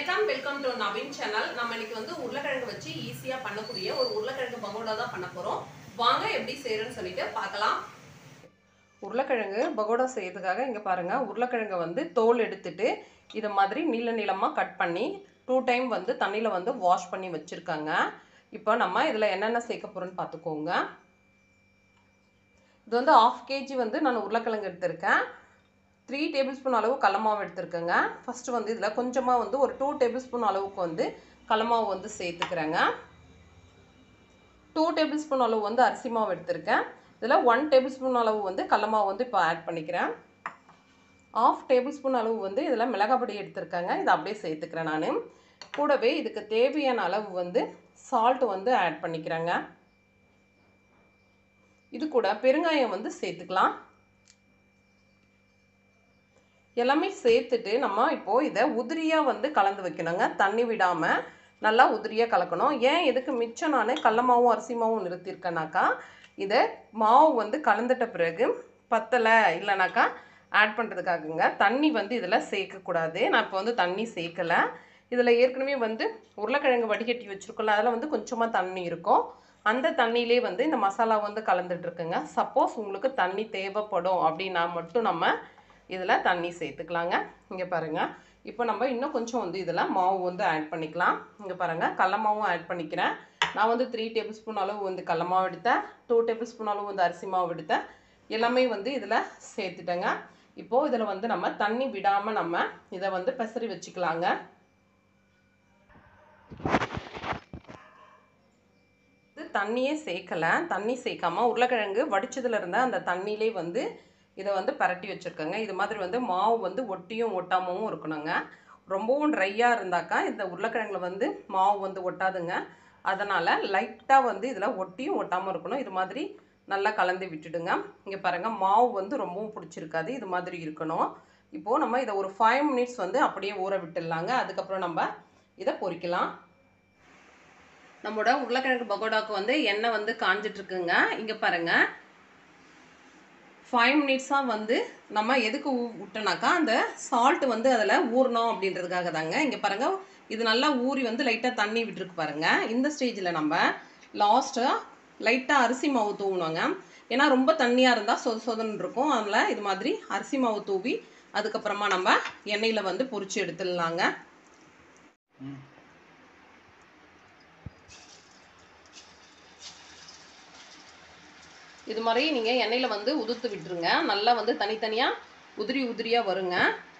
வணக்கம் welcome to Naveen channel நம்ம இன்னைக்கு வந்து உருளைக்கிழங்கு வச்சு ஈஸியா பண்ணக்கூடிய ஒரு உருளைக்கிழங்கு பகோடா தான் பண்ண போறோம் வாங்க எப்படி செய்யறேன்னு சொல்லிட்டு பார்க்கலாம் உருளைக்கிழங்கு பகோடா செய்யறதுக்காக இங்க பாருங்க உருளைக்கிழங்கை வந்து தோல் எடுத்துட்டு இதை மாதிரி நீள நீளமா கட் பண்ணி டூ டைம் வந்து தண்ணியில வந்து வாஷ் பண்ணி வச்சிருக்காங்க இப்போ நம்ம இதுல என்னென்ன சேர்க்க போறோம்னு பார்த்துக்கோங்க இது வந்து ஆஃப் கேஜி வந்து நான் உருளைக்கிழங்கு எடுத்திருக்கேன் த்ரீ டேபிள் ஸ்பூன் அளவு கடலமாவு எடுத்துருக்கேங்க ஃபஸ்ட்டு வந்து இதில் கொஞ்சமாக வந்து ஒரு டூ டேபிள் ஸ்பூன் அளவுக்கு வந்து கடலமாவு வந்து சேர்த்துக்கிறேங்க டூ டேபிள் ஸ்பூன் அளவு வந்து அரிசி மாவு எடுத்திருக்கேன் இதில் ஒன் டேபிள் ஸ்பூன் அளவு வந்து கடலமாவு வந்து இப்போ ஆட் பண்ணிக்கிறேன் ஆஃப் டேபிள் ஸ்பூன் அளவு வந்து இதில் மிளகாப்பொடி எடுத்திருக்கேங்க இதை அப்படியே சேர்த்துக்கிறேன் நான் கூடவே இதுக்கு தேவையான அளவு வந்து சால்ட் வந்து ஆட் பண்ணிக்கிறேங்க இது கூட பெருங்காயம் வந்து சேர்த்துக்கலாம் எல்லாமே சேர்த்துட்டு நம்ம இப்போது இதை உதிரியாக வந்து கலந்து வைக்கணுங்க தண்ணி விடாமல் நல்லா உதிரியாக கலக்கணும் ஏன் எதுக்கு மிச்சம் நான் கடல மாவும் அரிசி மாவும் நிறுத்தியிருக்கேனாக்கா இதை மாவு வந்து கலந்துட்ட பிறகு பத்தலை இல்லைனாக்கா ஆட் பண்ணுறதுக்காகங்க தண்ணி வந்து இதில் சேர்க்கக்கூடாது நான் இப்போ வந்து தண்ணி சேர்க்கலை இதில் ஏற்கனவே வந்து உருளைக்கிழங்கு வடிகட்டி வச்சுருக்கோம்ல அதில் வந்து கொஞ்சமாக தண்ணி இருக்கும் அந்த தண்ணியிலே வந்து இந்த மசாலா வந்து கலந்துட்டுருக்குங்க சப்போஸ் உங்களுக்கு தண்ணி தேவைப்படும் அப்படின்னா மட்டும் நம்ம இதில் தண்ணி சேர்த்துக்கலாங்க இங்கே பாருங்கள் இப்போ நம்ம இன்னும் கொஞ்சம் வந்து இதில் மாவு வந்து ஆட் பண்ணிக்கலாம் இங்கே பாருங்கள் கடல மாவும் ஆட் பண்ணிக்கிறேன் நான் வந்து த்ரீ டேபிள் ஸ்பூன் அளவு வந்து கடல மாவு எடுத்தேன் டூ டேபிள் ஸ்பூன் அளவு வந்து அரிசி மாவு எடுத்தேன் எல்லாமே வந்து இதில் சேர்த்துட்டேங்க இப்போது இதில் வந்து நம்ம தண்ணி விடாமல் நம்ம இதை வந்து பெசரி வச்சுக்கலாங்க இது தண்ணியே சேர்க்கலை தண்ணி சேர்க்காம உருளைக்கிழங்கு வடிச்சதுல இருந்த அந்த தண்ணியிலே வந்து இதை வந்து பரட்டி வச்சுருக்கேங்க இது மாதிரி வந்து மாவு வந்து ஒட்டியும் ஒட்டாமவும் இருக்கணுங்க ரொம்பவும் ட்ரையாக இருந்தாக்கா இந்த உருளைக்கிழங்குல வந்து மாவு வந்து ஒட்டாதுங்க அதனால் லைட்டாக வந்து இதில் ஒட்டியும் ஒட்டாமல் இருக்கணும் இது மாதிரி நல்லா கலந்து விட்டுடுங்க இங்கே பாருங்கள் மாவு வந்து ரொம்பவும் பிடிச்சிருக்காது இது மாதிரி இருக்கணும் இப்போது நம்ம இதை ஒரு ஃபைவ் மினிட்ஸ் வந்து அப்படியே ஊற விட்டுடலாங்க அதுக்கப்புறம் நம்ம இதை பொரிக்கலாம் நம்மளோட உருளைக்கிழங்கு பகோடாவுக்கு வந்து எண்ணெய் வந்து காஞ்சிட்ருக்குங்க இங்கே பாருங்கள் ஃபைவ் மினிட்ஸாக வந்து நம்ம எதுக்கு ஊ விட்டோனாக்கா அந்த சால்ட் வந்து அதில் ஊறணும் அப்படின்றதுக்காக தாங்க இங்கே பாருங்கள் இது நல்லா ஊறி வந்து லைட்டாக தண்ணி விட்டுருக்கு பாருங்கள் இந்த ஸ்டேஜில் நம்ம லாஸ்ட்டாக லைட்டாக அரிசி மாவு தூவணுங்க ஏன்னா ரொம்ப தண்ணியாக இருந்தால் சொத சொதன்னு இருக்கும் அதில் இது மாதிரி அரிசி மாவு தூவி அதுக்கப்புறமா நம்ம எண்ணெயில் வந்து பொரிச்சு எடுத்துடலாங்க இது மாதிரி நீங்கள் எண்ணெயில் வந்து உதுத்து விட்டுருங்க நல்லா வந்து தனித்தனியாக உதிரி உதிரியாக வருங்க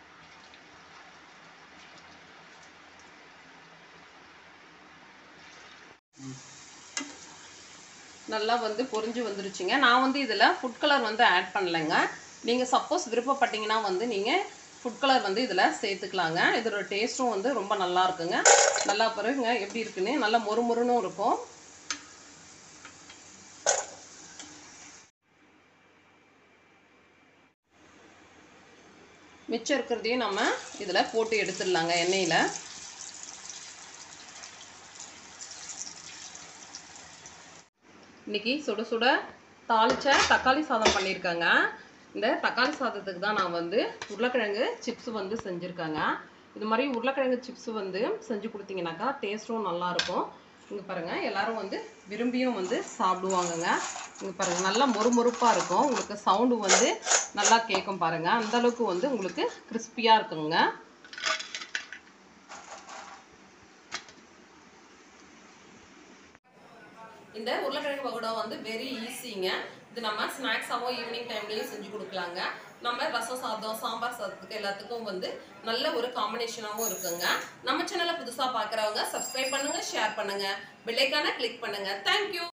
நல்லா வந்து பொரிஞ்சு வந்துருச்சுங்க நான் வந்து இதில் ஃபுட் கலர் வந்து ஆட் பண்ணலைங்க நீங்கள் சப்போஸ் விருப்பப்பட்டீங்கன்னா வந்து நீங்கள் ஃபுட் கலர் வந்து இதில் சேர்த்துக்கலாங்க இதோட டேஸ்ட்டும் வந்து ரொம்ப நல்லா இருக்குங்க நல்லா பாருங்க எப்படி இருக்குன்னு நல்லா மொறு மொறுன்னும் இருக்கும் மிச்சம் இருக்கிறதையும் நம்ம இதில் போட்டு எடுத்துடலாங்க எண்ணெயில் இன்னைக்கு சுட சுட தாளிச்ச தக்காளி சாதம் பண்ணியிருக்காங்க இந்த தக்காளி சாதத்துக்கு தான் நான் வந்து உருளைக்கிழங்கு சிப்ஸ் வந்து செஞ்சுருக்காங்க இது மாதிரி உருளைக்கிழங்கு சிப்ஸ் வந்து செஞ்சு கொடுத்தீங்கன்னாக்கா டேஸ்ட்டும் நல்லாயிருக்கும் இங்கே பாருங்கள் எல்லாரும் வந்து விரும்பியும் வந்து சாப்பிடுவாங்கங்க இங்கே பாருங்கள் நல்லா மொறுமொறுப்பாக இருக்கும் உங்களுக்கு சவுண்டு வந்து நல்லா கேட்கும் பாருங்கள் அந்த அளவுக்கு வந்து உங்களுக்கு கிறிஸ்பியாக இருக்குங்க இந்த உருளைக்கிழங்கு பகோடா வந்து வெரி ஈஸிங்க இது நம்ம ஸ்நாக்ஸாவோ ஈவினிங் டைம்லேயும் செஞ்சு கொடுக்கலாங்க நம்ம ரசம் சாதம் சாம்பார் சாதத்துக்கு எல்லாத்துக்கும் வந்து நல்ல ஒரு காம்பினேஷனாகவும் இருக்குங்க நம்ம சேனலை புதுசாக பார்க்குறவங்க சப்ஸ்கிரைப் பண்ணுங்க ஷேர் பண்ணுங்க பெல்லைக்கான கிளிக் பண்ணுங்க தேங்க்யூ